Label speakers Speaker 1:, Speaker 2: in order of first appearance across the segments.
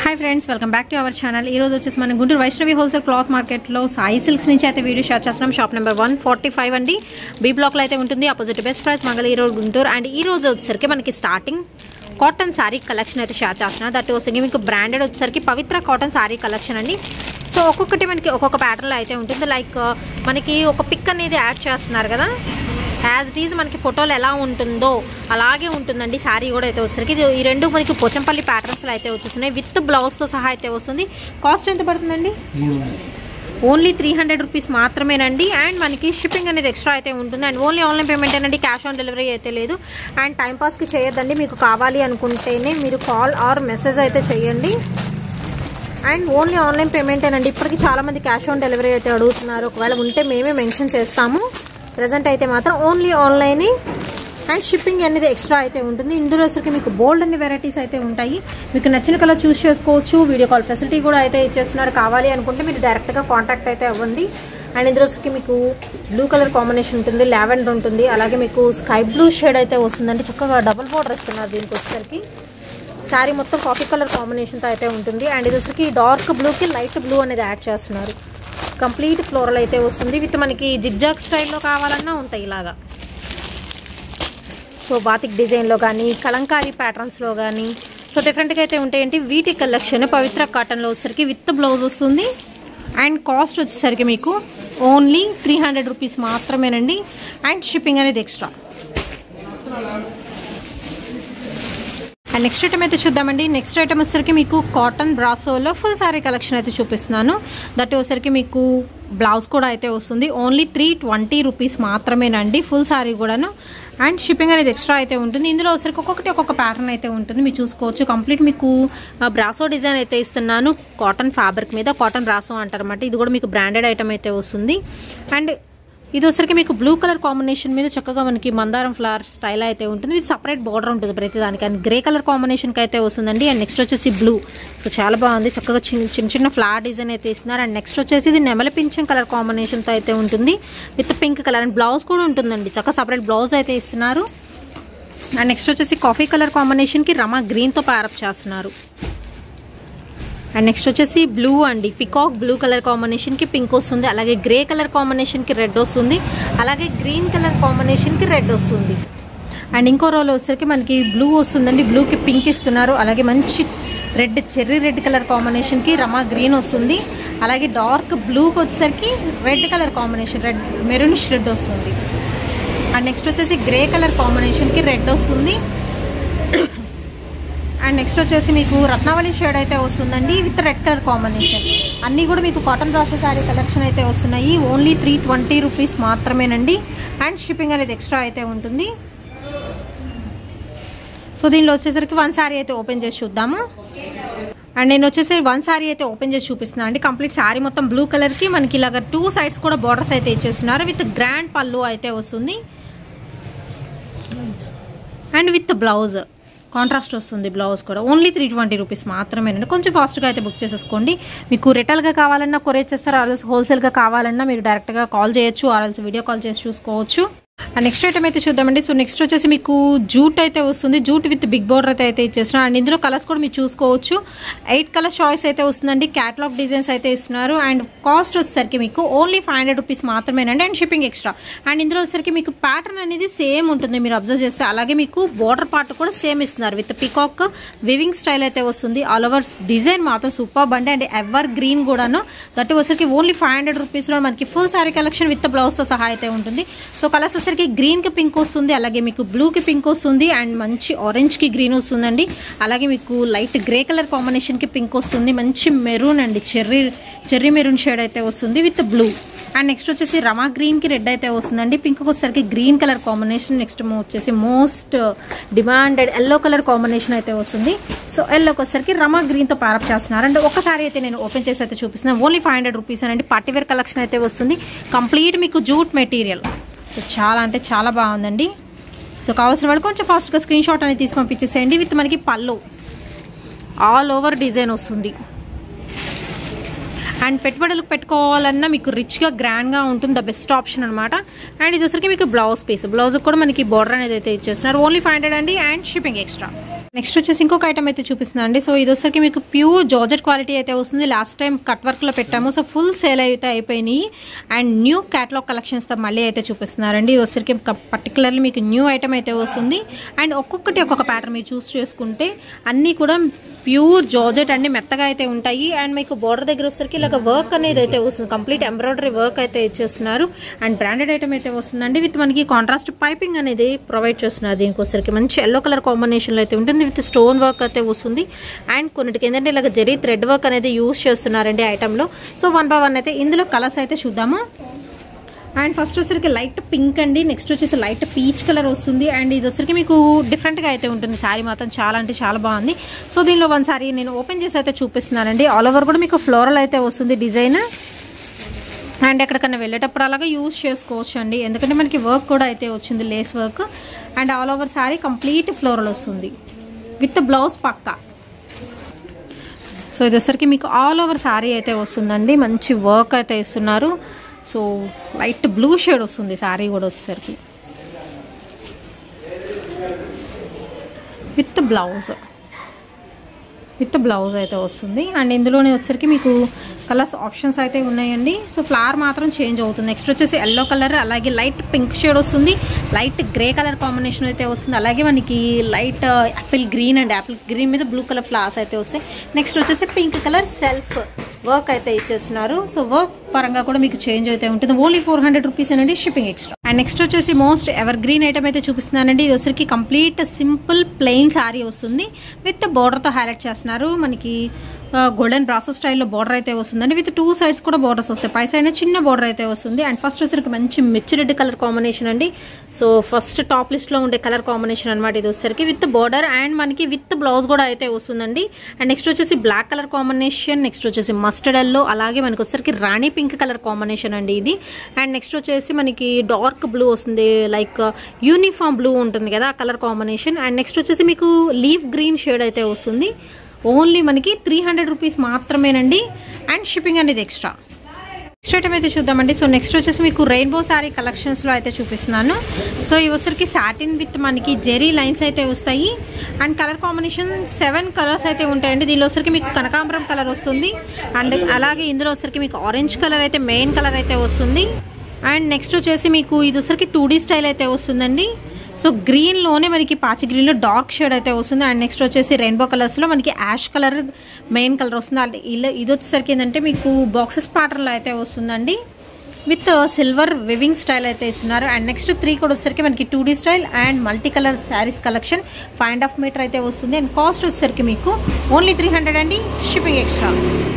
Speaker 1: hi friends welcome back to our channel ఈ రోజు వచ్చేసి మన గుంటూరు వైష్ణవి హోల్సేల్ క్లాత్ మార్కెట్లో సాయి సిల్క్స్ నుంచి అయితే వీడియో షేర్ చేస్తున్నాం shop number one forty five అండి బీ బ్లాక్లో అయితే ఉంటుంది అపోజిట్ బెస్ట్ ప్రైస్ మంగళ ఈ రోజు గుంటూరు అండ్ ఈ రోజు వచ్చేసరికి మనకి స్టార్టింగ్ కాటన్ శారీ కలెక్షన్ అయితే షేర్ చేస్తున్నాను దట్ వచ్చేసరికి మీకు బ్రాండెడ్ వచ్చేసరికి పవిత్ర కాటన్ శారీ కలెక్షన్ అండి సో ఒక్కొక్కటి మనకి ఒక్కొక్క ప్యాటర్న్లో అయితే ఉంటుంది లైక్ మనకి ఒక పిక్ అనేది యాడ్ చేస్తున్నారు కదా యాజ్ ఇట్ ఈజ్ మనకి ఫోటోలు ఎలా ఉంటుందో అలాగే ఉంటుందండి శారీ కూడా అయితే వస్తుంది ఇది ఈ రెండు మనకి పోచంపల్లి ప్యాటర్న్స్లో అయితే వచ్చేస్తున్నాయి విత్ బ్లౌజ్తో సహా అయితే వస్తుంది కాస్ట్ ఎంత పడుతుందండి ఓన్లీ త్రీ హండ్రెడ్ రూపీస్ మాత్రమేనండి అండ్ మనకి షిప్పింగ్ అనేది ఎక్స్ట్రా అయితే ఉంటుంది అండ్ ఓన్లీ ఆన్లైన్ పేమెంట్ అండి క్యాష్ ఆన్ డెలివరీ అయితే లేదు అండ్ టైంపాస్కి చేయొద్దండి మీకు కావాలి అనుకుంటేనే మీరు కాల్ ఆర్ మెసేజ్ అయితే చేయండి అండ్ ఓన్లీ ఆన్లైన్ పేమెంటేనండి ఇప్పటికి చాలా మంది క్యాష్ ఆన్ డెలివరీ అయితే అడుగుతున్నారు ఒకవేళ ఉంటే మేమే మెన్షన్ చేస్తాము ప్రజెంట్ అయితే మాత్రం ఓన్లీ ఆన్లైన్ అండ్ షిప్పింగ్ అనేది ఎక్స్ట్రా అయితే ఉంటుంది ఇందులో వచ్చరికి మీకు బోల్డ్ అన్ని వెరైటీస్ అయితే ఉంటాయి మీకు నచ్చిన కలర్ చూస్ చేసుకోవచ్చు వీడియో కాల్ ఫెసిలిటీ కూడా అయితే ఇచ్చేస్తున్నారు కావాలి అనుకుంటే మీరు డైరెక్ట్గా కాంటాక్ట్ అయితే అవ్వండి అండ్ ఇందులో వచ్చరికి మీకు బ్లూ కలర్ కాంబినేషన్ ఉంటుంది లావెండర్ ఉంటుంది అలాగే మీకు స్కై బ్లూ షేడ్ అయితే వస్తుందండి చక్కగా డబుల్ బోర్డర్ ఇస్తున్నారు దీనికి వచ్చేసరికి శారీ మొత్తం కాఫీ కలర్ కాంబినేషన్తో అయితే ఉంటుంది అండ్ ఇది వచ్చరికి డార్క్ బ్లూకి లైట్ బ్లూ అనేది యాడ్ చేస్తున్నారు కంప్లీట్ ఫ్లోరల్ అయితే వస్తుంది విత్ మనకి జిగ్జాగ్ స్టైల్లో కావాలన్నా ఉంటాయి ఇలాగా సో బాతిక్ డిజైన్లో కానీ కలంకారీ ప్యాటర్న్స్లో కానీ సో డిఫరెంట్గా అయితే ఉంటాయండి వీటి కలెక్షన్ పవిత్ర కాటన్లో వచ్చేసరికి విత్ బ్లౌజ్ వస్తుంది అండ్ కాస్ట్ వచ్చేసరికి మీకు ఓన్లీ త్రీ హండ్రెడ్ రూపీస్ మాత్రమేనండి అండ్ షిప్పింగ్ అనేది ఎక్స్ట్రా అండ్ నెక్స్ట్ ఐటమ్ అయితే చూద్దామండి నెక్స్ట్ ఐటమ్ వచ్చేసరికి మీకు కాటన్ బ్రాసోలో ఫుల్ శారీ కలెక్షన్ అయితే చూపిస్తున్నాను దట్ వచ్చేసరికి మీకు బ్లౌజ్ కూడా అయితే వస్తుంది ఓన్లీ త్రీ ట్వంటీ రూపీస్ మాత్రమేనండి ఫుల్ శారీ కూడాను అండ్ షిప్పింగ్ అనేది ఎక్స్ట్రా అయితే ఉంటుంది ఇందులో వచ్చరికి ఒక్కొక్కటి ఒక్కొక్క ప్యాటర్న్ అయితే ఉంటుంది మీరు చూసుకోవచ్చు కంప్లీట్ మీకు బ్రాసో డిజైన్ అయితే ఇస్తున్నాను కాటన్ ఫ్యాబ్రిక్ మీద కాటన్ బ్రాసో అంటారన్నమాట ఇది కూడా మీకు బ్రాండెడ్ ఐటమ్ అయితే వస్తుంది అండ్ ఇది వచ్చరికి మీకు బ్లూ కలర్ కాంబినేషన్ మీద చక్కగా మనకి మందారం ఫ్లవర్ స్టైల్ అయితే ఉంటుంది ఇది సపరేట్ బార్డర్ ఉంటుంది ప్రతి దానికి అండ్ గ్రే కలర్ కాంబినేషన్కి అయితే వస్తుందండి అండ్ నెక్స్ట్ వచ్చేసి బ్లూ సో చాలా బాగుంది చక్కగా చిన్న చిన్న చిన్న ఫ్లవర్ డిజైన్ అయితే ఇస్తున్నారు అండ్ నెక్స్ట్ వచ్చేసి ఇది నెమలి పింఛన్ కలర్ కాంబినేషన్తో అయితే ఉంటుంది with pink colour and blouse కూడా ఉంటుందండి చక్కగా సపరేట్ బ్లౌజ్ అయితే ఇస్తున్నారు అండ్ నెక్స్ట్ వచ్చేసి కాఫీ కలర్ కాంబినేషన్కి రమా గ్రీన్తో ప్యారప్ చేస్తున్నారు అండ్ నెక్స్ట్ వచ్చేసి బ్లూ అండి పికాక్ బ్లూ కలర్ కాంబినేషన్కి పింక్ వస్తుంది అలాగే గ్రే కలర్ కాంబినేషన్కి రెడ్ వస్తుంది అలాగే గ్రీన్ కలర్ కాంబినేషన్కి రెడ్ వస్తుంది అండ్ ఇంకో రోల్ వచ్చేసరికి మనకి బ్లూ వస్తుందండి బ్లూకి పింక్ ఇస్తున్నారు అలాగే మంచి రెడ్ చెర్రీ రెడ్ కలర్ కాంబినేషన్కి రమా గ్రీన్ వస్తుంది అలాగే డార్క్ బ్లూకి వచ్చేసరికి red colour combination red maroonish red వస్తుంది అండ్ నెక్స్ట్ వచ్చేసి గ్రే కలర్ కాంబినేషన్కి రెడ్ వస్తుంది అండ్ నెక్స్ట్ వచ్చేసి మీకు రత్నావళి షేడ్ అయితే వస్తుందండి విత్ రెడ్ కలర్ కాంబినేషన్ అన్నీ కూడా మీకు కాటన్ బ్రాసో శారీ కలెక్షన్ అయితే వస్తున్నాయి ఓన్లీ త్రీ ట్వంటీ రూపీస్ మాత్రమేనండి అండ్ షిప్పింగ్ అనేది ఎక్స్ట్రా అయితే ఉంటుంది సో దీనిలో వచ్చేసరికి వన్ శారీ అయితే ఓపెన్ చేసి చూద్దాము అండ్ నేను వచ్చేసి వన్ శారీ అయితే ఓపెన్ చేసి చూపిస్తున్నాను అండి కంప్లీట్ శారీ మొత్తం బ్లూ కలర్కి మనకి ఇలాగ టూ సైడ్స్ కూడా బార్డర్స్ అయితే ఇచ్చేస్తున్నారు విత్ గ్రాండ్ పళ్ళు అయితే వస్తుంది అండ్ విత్ బ్లౌజ్ కాంట్రాస్ట్ వస్తుంది బ్లౌజ్ కూడా ఓన్లీ త్రీ ట్వంటీ రూపీస్ మాత్రమేనండి కొంచెం ఫాస్ట్గా అయితే బుక్ చేసేసుకోండి మీకు రిటైల్గా కావాలన్నా కొరియర్ చేస్తారు ఆర్ఎల్స్ హోల్సేల్గా కావాలన్నా మీరు డైరెక్ట్గా కాల్ చేయొచ్చు ఆర్ఎల్స్ వీడియో కాల్ చేసి చూసుకోవచ్చు అండ్ నెక్స్ట్ ఐటమ్ అయితే చూద్దామండి సో నెక్స్ట్ వచ్చేసి మీకు జూట్ అయితే వస్తుంది జూట్ విత్ బిగ్ బోర్డర్ అయితే అయితే ఇచ్చేస్తున్నారు అండ్ ఇందులో కలర్స్ కూడా మీరు చూసుకోవచ్చు ఎయిట్ కలర్ చాయిస్ అయితే వస్తుందండి క్యాటలాగ్ డిజైన్స్ అయితే ఇస్తున్నారు అండ్ కాస్ట్ వచ్చేసరికి మీకు ఓన్లీ ఫైవ్ హండ్రెడ్ రూపీస్ మాత్రమేనండి అండ్ షిప్పింగ్ ఎక్స్ట్రా అండ్ ఇందులో వచ్చేసరికి మీకు ప్యాటర్న్ అనేది సేమ్ ఉంటుంది మీరు అబ్జర్వ్ చేస్తే అలాగే మీకు బోర్డర్ పార్ట్ కూడా సేమ్ ఇస్తున్నారు విత్ పికాక్ వివింగ్ స్టైల్ అయితే వస్తుంది ఆల్ ఓవర్ డిజైన్ మాత్రం సూపర్ బండి అండ్ ఎవర్ గ్రీన్ కూడాను దట్ వచ్చేసరికి ఓన్లీ ఫైవ్ హండ్రెడ్ రూపీస్లో మనకి ఫుల్ సారీ కలెక్షన్ విత్ బ్లౌజ్తో సహా అయితే ఉంటుంది సో కలర్స్ వచ్చేసరికి గ్రీన్ కి పింక్ వస్తుంది అలాగే మీకు బ్లూ కి పింక్ వస్తుంది అండ్ మంచి ఆరెంజ్ కి గ్రీన్ వస్తుందండి అలాగే మీకు లైట్ గ్రే కలర్ కాంబినేషన్ కి పింక్ వస్తుంది మంచి మెరూన్ అండి చెర్రీ చెర్రీ మెరూన్ షేడ్ అయితే వస్తుంది విత్ బ్లూ అండ్ నెక్స్ట్ వచ్చేసి రమా గ్రీన్ కి రెడ్ అయితే వస్తుందండి పింక్ వచ్చేసరికి గ్రీన్ కలర్ కాంబినేషన్ నెక్స్ట్ వచ్చేసి most demanded yellow colour combination అయితే వస్తుంది సో ఎల్లోకి వచ్చేసరికి రమా గ్రీన్ తో ప్యారప్ చేస్తున్నారు అండ్ ఒకసారి అయితే నేను ఓపెన్ చేసి అయితే చూపిస్తున్నాను ఓన్లీ ఫైవ్ హండ్రెడ్ రూపీస్ అండి పార్టీవేర్ కలెక్షన్ అయితే వస్తుంది కంప్లీట్ మీకు జూట్ మెటీరియల్ సో చాలా అంటే చాలా బాగుందండి సో కావాల్సిన వాళ్ళు కొంచెం ఫాస్ట్గా స్క్రీన్ షాట్ అనేది తీసి పంపించేసేయండి విత్ మనకి పళ్ళు ఆల్ ఓవర్ డిజైన్ వస్తుంది అండ్ పెట్టుబడులకు పెట్టుకోవాలన్నా మీకు రిచ్గా గ్రాండ్గా ఉంటుంది ద బెస్ట్ ఆప్షన్ అనమాట అండ్ ఇది వచ్చరికి మీకు బ్లౌజ్ పీస్ బ్లౌజ్ కూడా మనకి బోర్డర్ అనేది అయితే ఇచ్చేస్తున్నారు ఓన్లీ ఫైవ్ హండ్రెడ్ అండి అండ్ షిప్పింగ్ ఎక్స్ట్రా నెక్స్ట్ వచ్చేసి ఇంకొక ఐటమ్ అయితే చూపిస్తున్నా అండి సో ఇది వచ్చరికి మీకు ప్యూర్ జార్జెట్ క్వాలిటీ అయితే వస్తుంది లాస్ట్ టైం కట్ వర్క్లో పెట్టాము సో ఫుల్ సేల్ అయితే అయిపోయినాయి అండ్ న్యూ క్యాటలాగ్ కలెక్షన్స్తో మళ్ళీ అయితే చూపిస్తున్నారండి ఇది వచ్చరికి పర్టికులర్లీ మీకు న్యూ ఐటమ్ అయితే వస్తుంది అండ్ ఒక్కొక్కటి ఒక్కొక్క ప్యాటర్న్ మీరు చూస్ చేసుకుంటే అన్నీ కూడా ప్యూర్ జార్జెట్ అండి మెత్తగా అయితే ఉంటాయి అండ్ మీకు బార్డర్ దగ్గర వచ్చరికి ఇలాగ వర్క్ అనేది అయితే వస్తుంది కంప్లీట్ ఎంబ్రాయిడరీ వర్క్ అయితే ఇచ్చేస్తున్నారు అండ్ బ్రాండెడ్ ఐటమ్ అయితే వస్తుందండి విత్ మనకి కాంట్రాస్ట్ పైపింగ్ అనేది ప్రొవైడ్ చేస్తున్నారు దీనికి వచ్చరికి మంచి ఎల్లో కలర్ కాంబినేషన్లో అయితే ఉంటుంది విత్ స్టోన్ వర్క్ అయితే వస్తుంది అండ్ కొన్నిటికి ఏంటంటే ఇలాగ జరీ థ్రెడ్ వర్క్ అనేది యూస్ చేస్తున్నారండి ఐటమ్ లో సో వన్ బై వన్ అయితే ఇందులో కలర్స్ అయితే చూద్దాము అండ్ ఫస్ట్ వచ్చరికి లైట్ పింక్ అండి నెక్స్ట్ వచ్చేసి లైట్ పీచ్ కలర్ వస్తుంది అండ్ ఇది వచ్చరికి మీకు డిఫరెంట్గా అయితే ఉంటుంది శారీ మాత్రం చాలా అంటే చాలా బాగుంది సో దీనిలో వన్ సారీ నేను ఓపెన్ చేసి అయితే చూపిస్తున్నానండి ఆల్ ఓవర్ కూడా మీకు ఫ్లోరల్ అయితే వస్తుంది డిజైన్ అండ్ ఎక్కడికన్నా వెళ్ళేటప్పుడు అలాగా యూజ్ చేసుకోవచ్చు అండి ఎందుకంటే మనకి వర్క్ కూడా అయితే వచ్చింది lace work and all over sari complete floral వస్తుంది విత్ బ్లౌజ్ పక్కా సో ఇది వచ్చరికి మీకు ఆల్ ఓవర్ శారీ అయితే వస్తుందండి మంచి వర్క్ అయితే ఇస్తున్నారు సో లైట్ బ్లూ షేడ్ వస్తుంది శారీ కూడా వచ్చేసరికి విత్ బ్లౌజ్ విత్ బ్లౌజ్ అయితే వస్తుంది అండ్ ఇందులోనే వచ్చేసరికి మీకు కలర్స్ ఆప్షన్స్ అయితే ఉన్నాయండి సో ఫ్లవర్ మాత్రం చేంజ్ అవుతుంది నెక్స్ట్ వచ్చేసి ఎల్లో కలర్ అలాగే లైట్ పింక్ షేడ్ వస్తుంది లైట్ గ్రే కలర్ కాంబినేషన్ అయితే వస్తుంది అలాగే మనకి light apple green and apple green మీద బ్లూ కలర్ ఫ్లవర్స్ అయితే వస్తాయి నెక్స్ట్ వచ్చేసి పింక్ కలర్ సెల్ఫ్ వర్క్ అయితే ఇచ్చేస్తున్నారు సో వర్క్ పరంగా కూడా మీకు చేంజ్ అయితే ఉంటుంది ఓన్లీ ఫోర్ హండ్రెడ్ రూపీస్ అండి షిప్పింగ్ ఎక్స్ట్రా అండ్ నెక్స్ట్ వచ్చేసి మోస్ట్ ఎవర్ గ్రీన్ ఐటమ్ అయితే చూపిస్తున్నానండి ఇది వచ్చరికి కంప్లీట్ సింపుల్ ప్లెయిన్ శారీ వస్తుంది విత్ తో హైలైట్ చేస్తున్నారు మనకి గోల్డెన్ బ్రాసో స్టైల్లో బార్డర్ అయితే వస్తుందండి విత్ టూ సైడ్స్ కూడా బార్డర్స్ వస్తాయి పై సైడ్ చిన్న బార్డర్ అయితే వస్తుంది అండ్ ఫస్ట్ వచ్చరికి మంచి మిర్చి రెడ్ కలర్ కాంబినేషన్ అండి సో ఫస్ట్ టాప్ లిస్ట్ లో ఉండే కలర్ కాంబినేషన్ అనమాట ఇది వచ్చరికి విత్ బార్డర్ అండ్ మనకి విత్ బ్లౌజ్ కూడా అయితే వస్తుందండి అండ్ నెక్స్ట్ వచ్చేసి బ్లాక్ కలర్ కాంబినేషన్ నెక్స్ట్ వచ్చేసి మస్టర్డ్ ఎల్లో అలాగే మనకి వచ్చరికి రాణి పింక్ కలర్ కాంబినేషన్ అండి ఇది అండ్ నెక్స్ట్ వచ్చేసి మనకి డార్క్ బ్లూ వస్తుంది లైక్ యూనిఫామ్ బ్లూ ఉంటుంది కదా ఆ కలర్ కాంబినేషన్ అండ్ నెక్స్ట్ వచ్చేసి మీకు లీఫ్ గ్రీన్ షేడ్ అయితే వస్తుంది ఓన్లీ మనకి త్రీ హండ్రెడ్ రూపీస్ మాత్రమేనండి అండ్ షిప్పింగ్ అనేది ఎక్స్ట్రా నెక్స్ట్ ఐటమ్ అయితే చూద్దామండి సో నెక్స్ట్ వచ్చేసి మీకు రెయిన్బో శారీ కలెక్షన్స్లో అయితే చూపిస్తున్నాను సో ఇవి వచ్చరికి సాటిన్ విత్ మనకి జెరీ లైన్స్ అయితే వస్తాయి and colour combination seven colours అయితే ఉంటాయండి దీనిలో వచ్చరికి మీకు కనకాంబరం కలర్ వస్తుంది అండ్ అలాగే ఇందులో వచ్చరికి మీకు ఆరెంజ్ కలర్ అయితే మెయిన్ కలర్ అయితే వస్తుంది అండ్ నెక్స్ట్ వచ్చేసి మీకు ఇది వచ్చరికి టూ స్టైల్ అయితే వస్తుందండి సో గ్రీన్లోనే మనకి పాచి గ్రీన్లో డార్క్ షేడ్ అయితే వస్తుంది అండ్ నెక్స్ట్ వచ్చేసి రెయిన్బో కలర్స్లో మనకి యాష్ కలర్ మెయిన్ కలర్ వస్తుంది అంటే ఇలా ఇది వచ్చేసరికి ఏంటంటే మీకు బాక్సెస్ ప్యాటర్న్లో అయితే వస్తుందండి విత్ సిల్వర్ వివింగ్ స్టైల్ అయితే ఇస్తున్నారు అండ్ నెక్స్ట్ త్రీ కూడా వచ్చేసరికి మనకి two style and multi colour saris collection five and half metre అయితే వస్తుంది అండ్ కాస్ట్ వచ్చేసరికి మీకు ఓన్లీ త్రీ హండ్రెడ్ అండి షిప్పింగ్ ఎక్స్ట్రా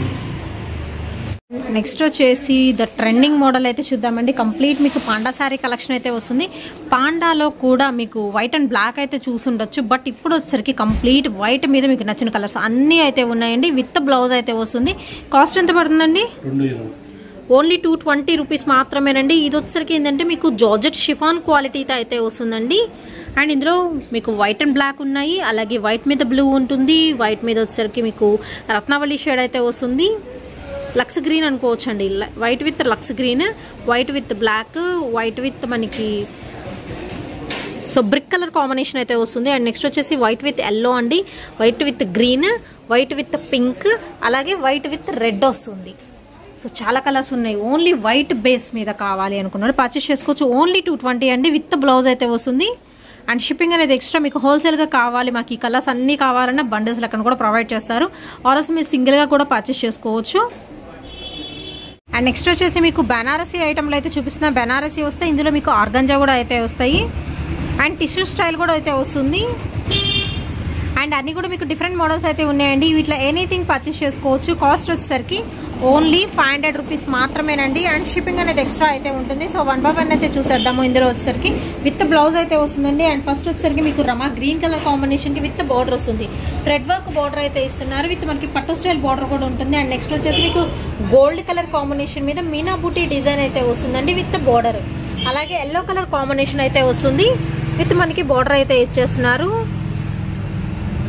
Speaker 1: నెక్స్ట్ వచ్చేసి ద ట్రెండింగ్ మోడల్ అయితే చూద్దామండి కంప్లీట్ మీకు పాండా శారీ కలెక్షన్ అయితే వస్తుంది పాండాలో కూడా మీకు వైట్ అండ్ బ్లాక్ అయితే చూసుండొచ్చు బట్ ఇప్పుడు వచ్చేసరికి కంప్లీట్ వైట్ మీద మీకు నచ్చిన కలర్స్ అన్నీ అయితే ఉన్నాయండి విత్ బ్లౌజ్ అయితే వస్తుంది కాస్ట్ ఎంత పడుతుందండి ఓన్లీ టూ ట్వంటీ రూపీస్ మాత్రమేనండి ఇది వచ్చేసరికి ఏంటంటే మీకు జార్జెట్ షిఫాన్ క్వాలిటీతో అయితే వస్తుందండి అండ్ ఇందులో మీకు వైట్ అండ్ బ్లాక్ ఉన్నాయి అలాగే వైట్ మీద బ్లూ ఉంటుంది వైట్ మీద వచ్చేసరికి మీకు రత్నావళి షేడ్ అయితే వస్తుంది లక్స్ గ్రీన్ అనుకోవచ్చు అండి వైట్ విత్ లక్స్ green white with black white with మనకి సో బ్రిక్ కలర్ కాంబినేషన్ అయితే వస్తుంది అండ్ నెక్స్ట్ వచ్చేసి వైట్ విత్ ఎల్లో అండి white with green white with pink అలాగే వైట్ విత్ రెడ్ వస్తుంది సో చాలా కలర్స్ ఉన్నాయి ఓన్లీ వైట్ బేస్ మీద కావాలి అనుకున్నారు పర్చేస్ చేసుకోవచ్చు ఓన్లీ టూ ట్వంటీ అండి విత్ బ్లౌజ్ అయితే వస్తుంది అండ్ షిప్పింగ్ అనేది ఎక్స్ట్రా మీకు హోల్సేల్గా కావాలి మాకు ఈ కలర్స్ అన్నీ కావాలన్నా బండిల్స్ లెక్కన కూడా ప్రొవైడ్ చేస్తారు ఆర్ఎస్ మీరు సింగిల్గా కూడా పర్చేస్ చేసుకోవచ్చు అండ్ నెక్స్ట్ వచ్చేసి మీకు బెనారసీ ఐటమ్లు అయితే చూపిస్తున్నా బెనారసీ వస్తే ఇందులో మీకు ఆర్గంజా కూడా అయితే వస్తాయి అండ్ టిష్యూ స్టైల్ కూడా అయితే వస్తుంది అండ్ అన్ని కూడా మీకు డిఫరెంట్ మోడల్స్ అయితే ఉన్నాయండి వీటిలో ఎనీథింగ్ పర్చేస్ చేసుకోవచ్చు కాస్ట్ వచ్చేసరికి ఓన్లీ ఫైవ్ హండ్రెడ్ రూపీస్ మాత్రమేనండి అండ్ షిప్పింగ్ అనేది ఎక్స్ట్రా అయితే ఉంటుంది సో వన్ బై వన్ అయితే చూసేద్దాము ఇందులో వచ్చేసరికి విత్ బ్లౌజ్ అయితే వస్తుందండి అండ్ ఫస్ట్ వచ్చేసరికి మీకు రమా గ్రీన్ కలర్ కాంబినేషన్ కి విత్ బార్డర్ వస్తుంది థ్రెడ్ వర్క్ బార్డర్ అయితే ఇస్తున్నారు విత్ మనకి పట్టు స్టైల్ బార్డర్ కూడా ఉంటుంది అండ్ నెక్స్ట్ వచ్చేసి మీకు గోల్డ్ కలర్ కాంబినేషన్ మీద మీనా బూటీ డిజైన్ అయితే వస్తుందండి విత్ బార్డర్ అలాగే ఎల్లో కలర్ కాంబినేషన్ అయితే వస్తుంది విత్ మనకి బార్డర్ అయితే ఇచ్చేస్తున్నారు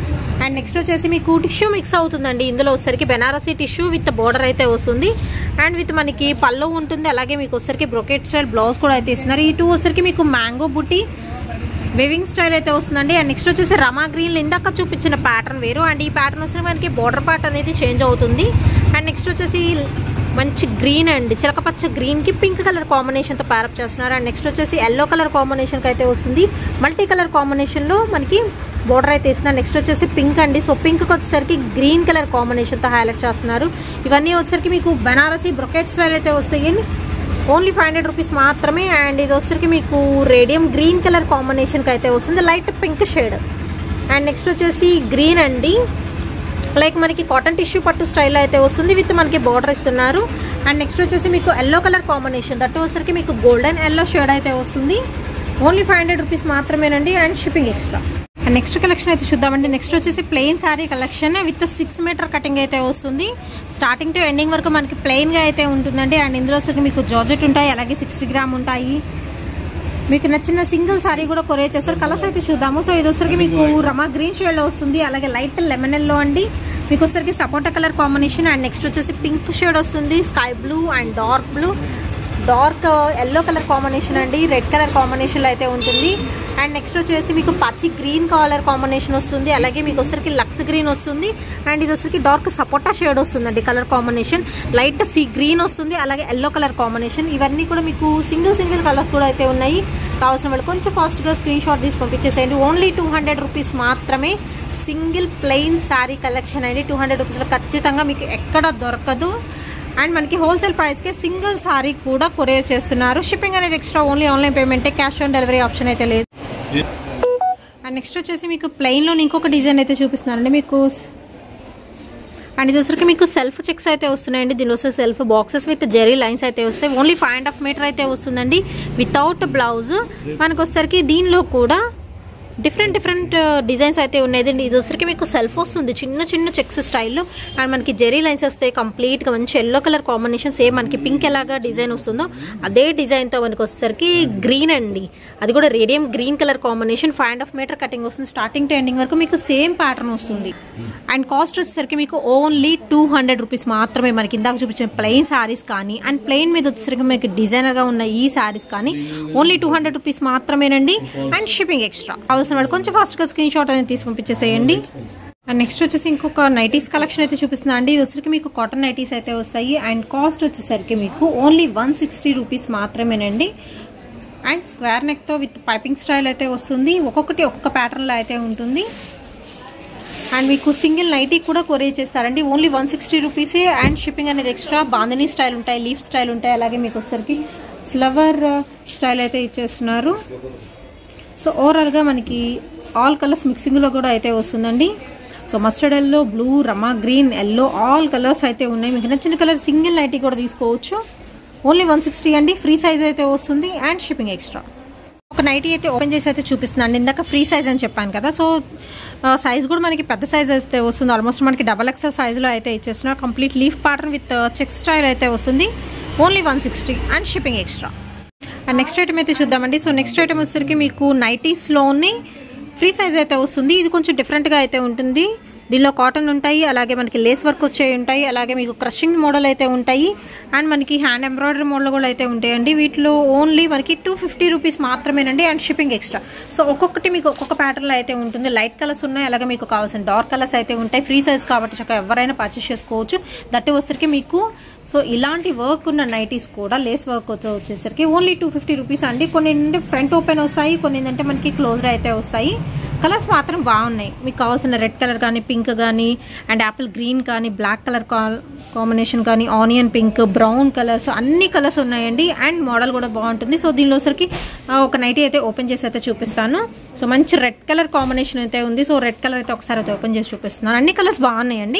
Speaker 1: అండ్ నెక్స్ట్ వచ్చేసి మీకు టిష్యూ మిక్స్ అవుతుందండి ఇందులో వచ్చేసరికి బెనారసీ టిష్యూ విత్ బోర్డర్ అయితే వస్తుంది అండ్ విత్ మనకి పళ్ళు ఉంటుంది అలాగే మీకు వచ్చేసరికి బ్రొకెట్ స్టైల్ బ్లౌజ్ కూడా అయితే ఇస్తున్నారు ఈ టూ వచ్చేసరికి మీకు మ్యాంగో బుట్టి వెవింగ్ స్టైల్ అయితే వస్తుందండి అండ్ నెక్స్ట్ వచ్చేసి రమా గ్రీన్ ఇందాక చూపించిన ప్యాటర్న్ వేరు అండ్ ఈ ప్యాటర్న్ వచ్చి మనకి బోర్డర్ పార్ట్ అనేది చేంజ్ అవుతుంది అండ్ నెక్స్ట్ వచ్చేసి మంచి గ్రీన్ అండి చిలకపచ్చ గ్రీన్ కి పింక్ కలర్ కాంబినేషన్ తో ప్యారప్ చేస్తున్నారు అండ్ నెక్స్ట్ వచ్చేసి ఎల్లో కలర్ కాంబినేషన్ కి అయితే వస్తుంది మల్టీ కలర్ కాంబినేషన్ లో మనకి బోర్డర్ అయితే ఇస్తున్నారు నెక్స్ట్ వచ్చేసి పింక్ అండి సో పింక్ వచ్చేసరికి గ్రీన్ కలర్ కాంబినేషన్ తో హైలైట్ చేస్తున్నారు ఇవన్నీ వచ్చేసరికి మీకు బనారసి బ్రొకెట్ స్టైల్ అయితే వస్తాయి ఓన్లీ ఫైవ్ హండ్రెడ్ రూపీస్ మాత్రమే అండ్ ఇది వచ్చరికి మీకు రేడియం గ్రీన్ కలర్ కాంబినేషన్కి అయితే వస్తుంది light pink shade and next వచ్చేసి గ్రీన్ అండి లైక్ మనకి కాటన్ టిష్యూ పట్టు స్టైల్ అయితే వస్తుంది విత్ మనకి బార్డర్ ఇస్తున్నారు అండ్ నెక్స్ట్ వచ్చేసి మీకు ఎల్లో కలర్ కాంబినేషన్ దట్టు వచ్చరికి మీకు గోల్డెన్ ఎల్లో షేడ్ అయితే వస్తుంది ఓన్లీ ఫైవ్ హండ్రెడ్ రూపీస్ మాత్రమేనండి and shipping extra and next collection అయితే చూద్దామండి నెక్స్ట్ వచ్చేసి plain sari collection with six metre cutting అయితే వస్తుంది స్టార్టింగ్ టు ఎండింగ్ వరకు మనకి ప్లెయిన్ గా అయితే ఉంటుందండి అండ్ ఇందులో వచ్చేసి మీకు జార్జెట్ ఉంటాయి అలాగే సిక్స్టీ గ్రామ్ ఉంటాయి మీకు నచ్చిన సింగిల్ సారీ కూడా కొరియర్ చేస్తారు కలర్స్ అయితే చూద్దాము సో ఇది వచ్చరికి మీకు రమా గ్రీన్ షేడ్ లో వస్తుంది అలాగే లైట్ లెమన్ ఎల్లో అండి మీకు వచ్చరికి సపోటా కలర్ కాంబినేషన్ అండ్ నెక్స్ట్ వచ్చేసి పింక్ షేడ్ వస్తుంది sky blue and dark blue dark yellow colour combination అండి రెడ్ కలర్ కాంబినేషన్ లో అయితే ఉంటుంది అండ్ నెక్స్ట్ వచ్చేసి మీకు పచ్చి గ్రీన్ కలర్ కాంబినేషన్ వస్తుంది అలాగే మీకు వచ్చరికి లక్స్ గ్రీన్ వస్తుంది అండ్ ఇది వచ్చరికి డార్క్ సపోటా షేడ్ వస్తుందండి colour combination light sea green వస్తుంది అలాగే ఎల్లో కలర్ కాంబినేషన్ ఇవన్నీ కూడా మీకు సింగిల్ సింగిల్ కలర్స్ కూడా అయితే ఉన్నాయి కావాల్సిన వాళ్ళు కొంచెం ఫాస్ట్ గా స్క్రీన్ షాట్ తీసి పంపించేసేయండి ఓన్లీ టూ హండ్రెడ్ రూపీస్ మాత్రమే సింగిల్ ప్లెయిన్ శారీ కలెక్షన్ అండి టూ హండ్రెడ్ రూపీస్లో ఖచ్చితంగా మీకు ఎక్కడ దొరకదు అండ్ మనకి హోల్సేల్ ప్రైస్కే సింగిల్ సారీ కూడా కొరియర్ చేస్తున్నారు షిప్పింగ్ అనేది ఎక్స్ట్రా ఓన్లీ ఆన్లైన్ పేమెంటే క్యాష్ ఆన్ డెలివరీ ఆప్షన్ అయితే లేదు అండ్ నెక్స్ట్ వచ్చేసి మీకు ప్లెయిన్లో ఇంకొక డిజైన్ అయితే చూపిస్తున్నానండి మీకు అండ్ ఇది వచ్చరికి మీకు సెల్ఫ్ చెక్స్ అయితే వస్తున్నాయండి దీనిలో వస్తే self boxes with zari lines అయితే వస్తాయి only five and half metre అయితే వస్తుందండి వితౌట్ బ్లౌజ్ మనకు వచ్చరికి దీనిలో కూడా డిఫరెంట్ డిఫరెంట్ డిజైన్స్ అయితే ఉన్నాయి ఇది వచ్చరికి మీకు సెల్ఫ్ వస్తుంది చిన్న చిన్న చెక్స్ స్టైల్లో అండ్ మనకి జెరీ లైన్స్ వస్తాయి కంప్లీట్గా మంచి ఎల్లో కలర్ కాంబినేషన్ సేమ్ మనకి పింక్ ఎలాగా డిజైన్ వస్తుందో అదే డిజైన్తో మనకి వచ్చేసరికి గ్రీన్ అండి అది కూడా radium green colour combination five and half metre cutting వస్తుంది స్టార్టింగ్ టు ఎండింగ్ వరకు మీకు సేమ్ ప్యాటర్న్ వస్తుంది అండ్ కాస్ట్ వచ్చేసరికి మీకు ఓన్లీ టూ హండ్రెడ్ రూపీస్ మాత్రమే మనకి ఇందాక చూపించిన ప్లెయిన్ సారీస్ కానీ అండ్ ప్లెయిన్ మీద వచ్చేసరికి మీకు డిజైనర్గా ఉన్న ఈ సారీస్ కానీ ఓన్లీ టూ హండ్రెడ్ రూపీస్ మాత్రమేనండి అండ్ షిప్పింగ్ ఎక్స్ట్రా కావాల్సిన వాళ్ళు కొంచెం ఫాస్ట్గా స్క్రీన్ షాట్ అనేది తీసి పంపించేసేయండి అండ్ నెక్స్ట్ వచ్చేసి ఇంకొక నైటీస్ కలెక్షన్ అయితే చూపిస్తున్నా అండి ఇది వచ్చరికి మీకు కాటన్ నైటీస్ అయితే వస్తాయి అండ్ కాస్ట్ వచ్చేసరికి మీకు ఓన్లీ వన్ సిక్స్టీ రూపీస్ మాత్రమేనండి అండ్ స్క్వేర్ నెక్తో విత్ పైపింగ్ స్టైల్ అయితే వస్తుంది ఒక్కొక్కటి ఒక్కొక్క ప్యాటర్న్లో అయితే ఉంటుంది అండ్ మీకు సింగిల్ నైటీ కూడా కొరియర్ చేస్తారండి ఓన్లీ వన్ సిక్స్టీ రూపీసే అండ్ షిప్పింగ్ అనేది ఎక్స్ట్రా బాందినీ స్టైల్ ఉంటాయి లీఫ్ స్టైల్ ఉంటాయి అలాగే మీకు వచ్చరికి ఫ్లవర్ స్టైల్ అయితే ఇచ్చేస్తున్నారు సో ఓవరాల్గా మనకి ఆల్ కలర్స్ మిక్సింగ్లో కూడా అయితే వస్తుందండి so mustard yellow blue Rama green yellow all colours అయితే ఉన్నాయి మీకు నచ్చిన కలర్ సింగిల్ నైటీ కూడా తీసుకోవచ్చు ఓన్లీ వన్ సిక్స్టీ అండి ఫ్రీ సైజ్ అయితే వస్తుంది అండ్ షిప్పింగ్ ఎక్స్ట్రా ఒక నైటీ అయితే ఓపెన్ చేసి అయితే చూపిస్తున్నాను ఇందాక ఫ్రీ సైజ్ అని చెప్పాను కదా సో సైజ్ కూడా మనకి పెద్ద సైజ్ అయితే వస్తుంది ఆల్మోస్ట్ మనకి డబల్ ఎక్సెల్ సైజ్లో అయితే ఇచ్చేస్తున్నారు complete leaf pattern with check style అయితే వస్తుంది only one sixty and shipping extra and next item అయితే చూద్దామండి సో నెక్స్ట్ ఐటమ్ వచ్చేసరికి మీకు నైటీస్లోని ఫ్రీ సైజ్ అయితే వస్తుంది ఇది కొంచెం డిఫరెంట్గా అయితే ఉంటుంది దీనిలో కాటన్ ఉంటాయి అలాగే మనకి లేస్ వర్క్ వచ్చే ఉంటాయి అలాగే మీకు క్రషింగ్ మోడల్ అయితే ఉంటాయి అండ్ మనకి హ్యాండ్ ఎంబ్రాయిడరీ మోడల్ కూడా అయితే ఉంటాయండి వీటిలో ఓన్లీ మనకి టూ ఫిఫ్టీ రూపీస్ మాత్రమేనండి అండ్ షిప్పింగ్ ఎక్స్ట్రా సో ఒక్కొక్కటి మీకు ఒక్కొక్క ప్యాటర్న్లో అయితే ఉంటుంది లైట్ కలర్స్ ఉన్నాయి అలాగే మీకు కావాల్సిన డార్క్ కలర్స్ అయితే ఉంటాయి ఫ్రీ సైజ్ కాబట్టి చక్కగా ఎవరైనా పర్చేస్ చేసుకోవచ్చు దట్టి వచ్చరికి మీకు సో ఇలాంటి వర్క్ ఉన్న నైటీస్ కూడా లేస్ వర్క్ వచ్చేసరికి ఓన్లీ టూ ఫిఫ్టీ రూపీస్ అండి కొన్ని ఏంటంటే ఫ్రంట్ ఓపెన్ వస్తాయి కొన్ని ఏంటంటే మనకి క్లోజ్డ్ అయితే వస్తాయి కలర్స్ మాత్రం బాగున్నాయి మీకు కావాల్సిన రెడ్ కలర్ కానీ పింక్ కానీ అండ్ యాపిల్ గ్రీన్ కానీ బ్లాక్ కలర్ కాంబినేషన్ కానీ ఆనియన్ పింక్ బ్రౌన్ కలర్స్ అన్ని కలర్స్ ఉన్నాయండి అండ్ మోడల్ కూడా బాగుంటుంది సో దీనిలో సరికి ఒక నైటీ అయితే ఓపెన్ చేసి అయితే చూపిస్తాను సో మంచి రెడ్ కలర్ కాంబినేషన్ అయితే ఉంది సో రెడ్ కలర్ అయితే ఒకసారి అయితే ఓపెన్ చేసి చూపిస్తున్నాను అన్ని కలర్స్ బాగున్నాయండి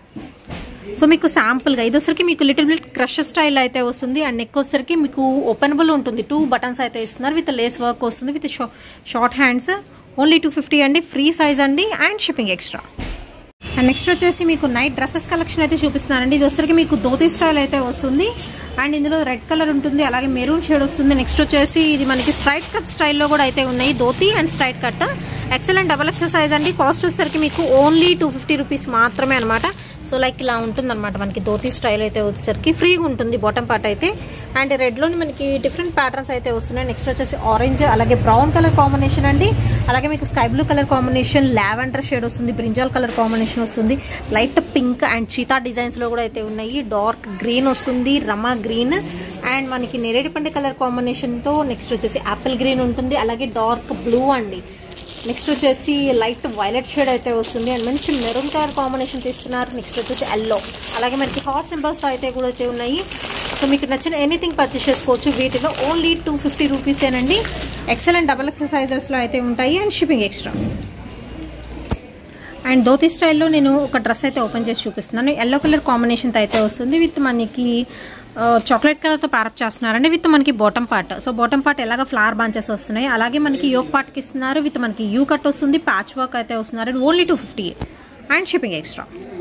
Speaker 1: సో మీకు శాంపుల్గా ఇది వచ్చరికి మీకు లిటిల్ బిట్ క్రష్ స్టైల్ అయితే వస్తుంది అండ్ నెక్ వచ్చరికి మీకు ఓపెనబుల్ ఉంటుంది టూ బటన్స్ అయితే ఇస్తున్నారు విత్ లేస్ వర్క్ వస్తుంది with short hands only two fifty అండి ఫ్రీ సైజ్ అండి and shipping extra and next వచ్చేసి మీకు నైట్ డ్రెస్సెస్ కలెక్షన్ అయితే చూపిస్తున్నానండి ఇది వచ్చరికి మీకు ధోతీ స్టైల్ అయితే వస్తుంది అండ్ ఇందులో రెడ్ కలర్ ఉంటుంది అలాగే మెరూన్ షేడ్ వస్తుంది నెక్స్ట్ వచ్చేసి ఇది మనకి స్ట్రైట్ కట్ స్టైల్లో కూడా అయితే ఉన్నాయి dhoti and straight cut XL and double XL size అండి కాస్ట్ వచ్చేసరికి మీకు ఓన్లీ టూ ఫిఫ్టీ రూపీస్ మాత్రమే అనమాట సో లైక్ ఇలా ఉంటుందన్నమాట మనకి ధోతి స్టైల్ అయితే వచ్చేసరికి ఫ్రీగా ఉంటుంది బాటమ్ పార్ట్ అయితే అండ్ రెడ్లోని మనకి డిఫరెంట్ ప్యాటర్న్స్ అయితే వస్తున్నాయి నెక్స్ట్ వచ్చేసి ఆరెంజ్ అలాగే బ్రౌన్ కలర్ కాంబినేషన్ అండి అలాగే మీకు sky blue colour combination lavender shade వస్తుంది బ్రింజాల్ కలర్ కాంబినేషన్ వస్తుంది light pink and cheetah designs లో కూడా అయితే ఉన్నాయి డార్క్ గ్రీన్ వస్తుంది రమా గ్రీన్ అండ్ మనకి నేరేడుపండి కలర్ కాంబినేషన్ తో నెక్స్ట్ వచ్చేసి యాపిల్ గ్రీన్ ఉంటుంది అలాగే డార్క్ బ్లూ అండి నెక్స్ట్ వచ్చేసి లైట్ వైలెట్ షేడ్ అయితే వస్తుంది అండ్ మంచి మెరూన్ కలర్ కాంబినేషన్ తీస్తున్నారు నెక్స్ట్ వచ్చేసి ఎల్లో అలాగే మనకి హాట్ సింబల్స్ అయితే కూడా అయితే ఉన్నాయి సో మీకు నచ్చిన ఎనీథింగ్ పర్చేస్ చేసుకోవచ్చు వీటిలో ఓన్లీ టూ ఫిఫ్టీ రూపీసేనండి ఎక్సెల్ అండ్ డబల్ ఎక్సెల్ సైజెస్లో అయితే ఉంటాయి and shipping extra and dhoti స్టైల్లో నేను ఒక డ్రెస్ అయితే ఓపెన్ చేసి చూపిస్తున్నాను ఎల్లో కలర్ కాంబినేషన్తో అయితే వస్తుంది విత్ మనకి చాక్లెట్ కలర్తో ప్యారప్ చేస్తున్నారండి విత్ మనకి bottom part so bottom part ఎలాగ ఫ్లవర్ బంచెస్ వస్తున్నాయి అలాగే మనకి యోగ్ పార్ట్కి ఇస్తున్నారు విత్ మనకి యూ కట్ వస్తుంది ప్యాచ్ వర్క్ అయితే వస్తున్నారు only two fifty and shipping extra